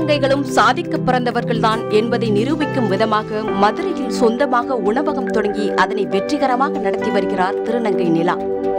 திருநங்கைகளும் சாதிக்க பிறந்தவர்கள்தான் என்பதை நிரூபிக்கும் விதமாக மதுரையில் சொந்தமாக உணவகம் தொடங்கி அதனை வெற்றிகரமாக நடத்தி வருகிறார் திருநங்கை நிலா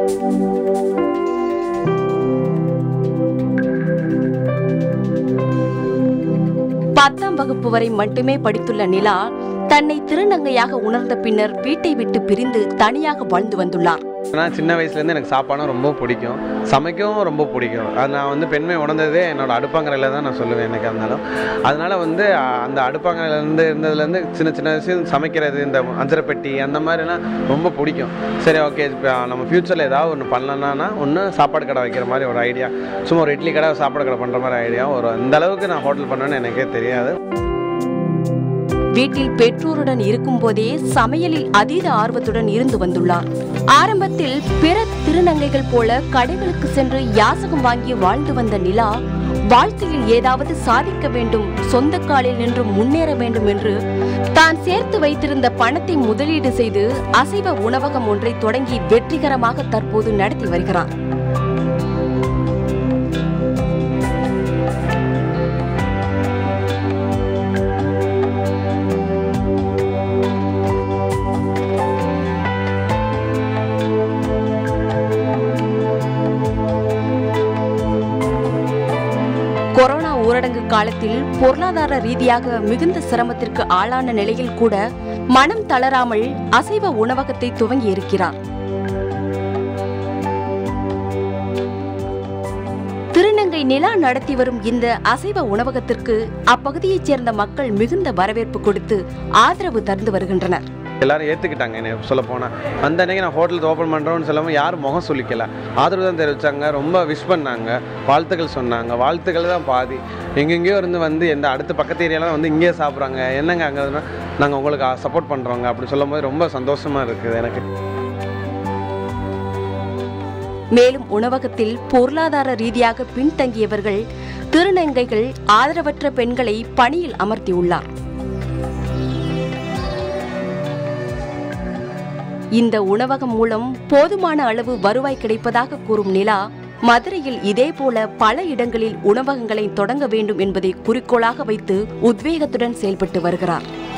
பத்தாம் வகுப்பு வரை மட்டுமே படித்துள்ள நிலா தன்னை திருநங்கையாக உணர்ந்த பின்னர் வீட்டை விட்டு பிரிந்து தனியாக வாழ்ந்து வந்துள்ளார் நான் சின்ன வயசுலேருந்து எனக்கு சாப்பாடும் ரொம்ப பிடிக்கும் சமைக்கவும் ரொம்ப பிடிக்கும் அது நான் வந்து பெண்மை உணர்ந்ததே என்னோட அடுப்பாங்கரையில் தான் நான் சொல்லுவேன் எனக்கு இருந்தாலும் அதனால வந்து அஹ், அந்த அடுப்பாங்கரையிலேருந்து இருந்ததுலேருந்து சின்ன சின்ன விஷயம் சமைக்கிறது இந்த அஞ்சரை பெட்டி அந்த மாதிரிலாம் ரொம்ப பிடிக்கும் சரி ஓகே இப்போ நம்ம ஃப்யூச்சரில் ஏதாவது ஒன்று பண்ணலான்னா ஒன்று சாப்பாடு கடை வைக்கிற மாதிரி ஒரு ஐடியா சும்மா ஒரு இட்லி கடை சாப்பாடு கடை பண்ணுற மாதிரி ஐடியா ஒரு இந்த அளவுக்கு நான் ஹோட்டல் பண்ணுவேன்னு எனக்கே தெரியாது வீட்டில் பெற்றோருடன் இருக்கும்போதே சமையலில் அதீத ஆர்வத்துடன் இருந்து வந்துள்ளார் ஆரம்பத்தில் பிற திருநங்கைகள் போல கடைகளுக்கு சென்று யாசகம் வாங்கி வாழ்ந்து வந்த நிலா வாழ்க்கையில் ஏதாவது சாதிக்க வேண்டும் சொந்த காலில் நின்று முன்னேற வேண்டும் என்று தான் சேர்த்து வைத்திருந்த பணத்தை முதலீடு செய்து அசைவ உணவகம் ஒன்றை தொடங்கி வெற்றிகரமாக தற்போது நடத்தி வருகிறார் கொரோனா ஊரடங்கு காலத்தில் பொருளாதார ரீதியாக மிகுந்த சிரமத்திற்கு ஆளான நிலையில் கூட மனம் தளராமல் அசைவ உணவகத்தை துவங்கி இருக்கிறார் திருநங்கை நிலா நடத்தி வரும் இந்த அசைவ உணவகத்திற்கு அப்பகுதியைச் சேர்ந்த மக்கள் மிகுந்த வரவேற்பு கொடுத்து ஆதரவு தந்து வருகின்றனர் எல்லாரும் ஏற்றுக்கிட்டாங்க என்னை சொல்ல போனால் அந்த அன்னைக்கு நான் ஹோட்டல் ஓப்பன் பண்ணுறோன்னு சொல்லாமல் யாரும் முகம் சொல்லிக்கல ஆதரவு தான் தெரிவித்தாங்க ரொம்ப விஷ் பண்ணாங்க வாழ்த்துக்கள் சொன்னாங்க வாழ்த்துக்கள் தான் பாதி எங்கெங்கேயோ இருந்து வந்து எந்த அடுத்த பக்கத்து ஏரியாலாம் வந்து இங்கேயே சாப்பிட்றாங்க என்னங்க அங்கே நாங்கள் உங்களுக்கு சப்போர்ட் பண்ணுறோங்க அப்படி சொல்லும்போது ரொம்ப சந்தோஷமாக இருக்குது எனக்கு மேலும் உணவகத்தில் பொருளாதார ரீதியாக பின்தங்கியவர்கள் திருநங்கைகள் ஆதரவற்ற பெண்களை பணியில் அமர்த்தியுள்ளார் இந்த உணவகம் மூலம் போதுமான அளவு வருவாய் கிடைப்பதாக கூறும் நிலா மதுரையில் இதேபோல பல இடங்களில் உணவகங்களை தொடங்க வேண்டும் என்பதை குறிக்கோளாக வைத்து உத்வேகத்துடன் செயல்பட்டு வருகிறார்